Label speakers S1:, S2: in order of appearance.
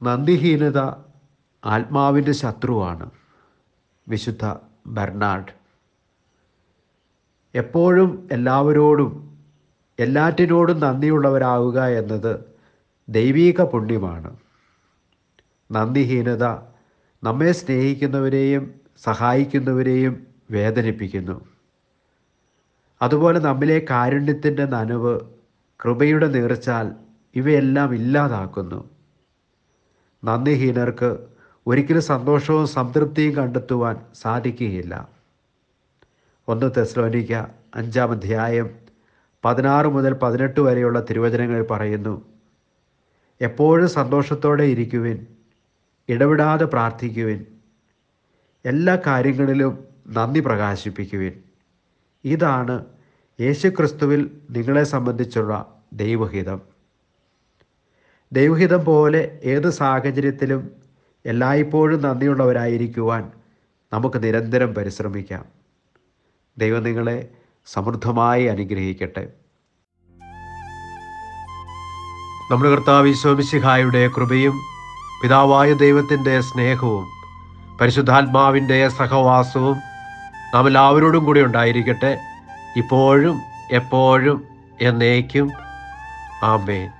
S1: നന്ദിഹീനത ആത്മാവിൻ്റെ ശത്രുവാണ് വിശുദ്ധ ബെർണാഡ് എപ്പോഴും എല്ലാവരോടും എല്ലാറ്റിനോടും നന്ദിയുള്ളവരാവുക എന്നത് ദൈവീക പുണ്യമാണ് നന്ദിഹീനത നമ്മെ സ്നേഹിക്കുന്നവരെയും സഹായിക്കുന്നവരെയും വേദനിപ്പിക്കുന്നു അതുപോലെ നമ്മിലെ കാരുണ്യത്തിൻ്റെ നനവ് കൃപയുടെ നീർച്ചാൽ ഇവയെല്ലാം ഇല്ലാതാക്കുന്നു നന്ദിഹീനർക്ക് ഒരിക്കലും സന്തോഷവും സംതൃപ്തിയും കണ്ടെത്തുവാൻ സാധിക്കുകയില്ല ഒന്ന് തെസ്ലോനിക്ക അഞ്ചാം അധ്യായം പതിനാറ് മുതൽ പതിനെട്ട് വരെയുള്ള തിരുവചനങ്ങളിൽ പറയുന്നു എപ്പോഴും സന്തോഷത്തോടെ ഇരിക്കുവിൻ ഇടവിടാതെ പ്രാർത്ഥിക്കുവിൻ എല്ലാ കാര്യങ്ങളിലും നന്ദി പ്രകാശിപ്പിക്കുവിൻ ഇതാണ് യേശുക്രിസ്തുവിൽ നിങ്ങളെ സംബന്ധിച്ചുള്ള ദൈവഹിതം ദൈവഹിതം പോലെ ഏത് സാഹചര്യത്തിലും എല്ലായ്പ്പോഴും നന്ദിയുള്ളവരായിരിക്കുവാൻ നമുക്ക് നിരന്തരം പരിശ്രമിക്കാം ദൈവം നിങ്ങളെ സമൃദ്ധമായി അനുഗ്രഹിക്കട്ടെ നമ്മുടെ കർത്താവ് ഈശോമിശിഹായുടെ കൃപയും പിതാവായ ദൈവത്തിൻ്റെ സ്നേഹവും പരിശുദ്ധാത്മാവിൻ്റെ സഹവാസവും നാം എല്ലാവരോടും കൂടി ഉണ്ടായിരിക്കട്ടെ ഇപ്പോഴും എപ്പോഴും എന്നേക്കും ആമേൻ